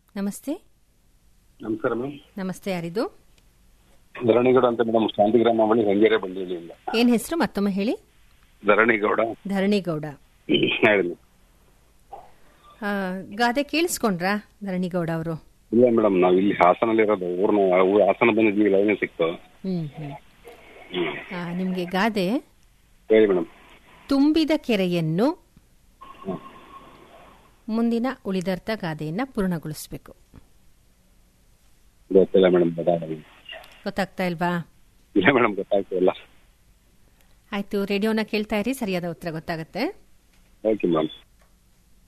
ನಮಸ್ತೆ ನಮಸ್ಕಾರ ಮೇಡಮ್ ನಮಸ್ತೆ ಯಾರಿದು ಧರಣಿಗೌಡ ಅಂತ ಮೇಡಮ್ ಶಾಂತಿಗ್ರಾಮ ಬಳಿ ರಂಗೇರೆ ಬಂಡಿಯಿಂದ ಏನ್ ಹೆಸರು ಮತ್ತೊಮ್ಮೆ ಹೇಳಿ ಧರಣಿಗೌಡ ಧರಣಿಗೌಡ ಹೇಳಿ ಆ, ಗಾದೆ ಕೇಳಿಸ್ಕೊಂಡ್ರಾ ಧರಣಿಗೌಡ ಅವರು ಇಲ್ಲ ಮೇಡಮ್ ನಾವು ಇಲ್ಲಿ ಹಾಸನಲ್ಲಿ ಇರೋದು ಊರ್ನ ಊ- ಹಾಸನ ಬಂದಿದ್ವಿ ಲೈನ್ ಸಿಕ್ತು ಹ್ಮ್ ಹ್ಮ್ ಹ್ಮ್. ಆ, ನಿಮ್ಗೆ ಗಾದೆ ಹೇಳಿ ಮೇಡಮ್ ತುಂಬಿದ ಕೆರೆಯನ್ನು ಹ್ಮ್. ಮುಂದಿನ ಉಳಿದರ್ಥ ಗಾದೆಯನ್ನ ಪೂರ್ಣಗೊಳಿಸಬೇಕು ಗೊತ್ತಿಲ್ಲ ಮೇಡಮ್ ಗೊತ್ತಾಗಲ್ಲ ಗೊತ್ತಾಗ್ತಾ ಇಲ್ವಾ ಇಲ್ಲ ಮೇಡಮ್ ಗೊತ್ತಾಗ್ತಿಲ್ಲ ಆಯ್ತು ರೇಡಿಯೋನ ಕೇಳ್ತಾ ಇರಿ ಸರಿಯಾದ ಉತ್ತರ ಗೊತ್ತಾಗತ್ತೆ ಓಕೆ ಮೇಡಮ್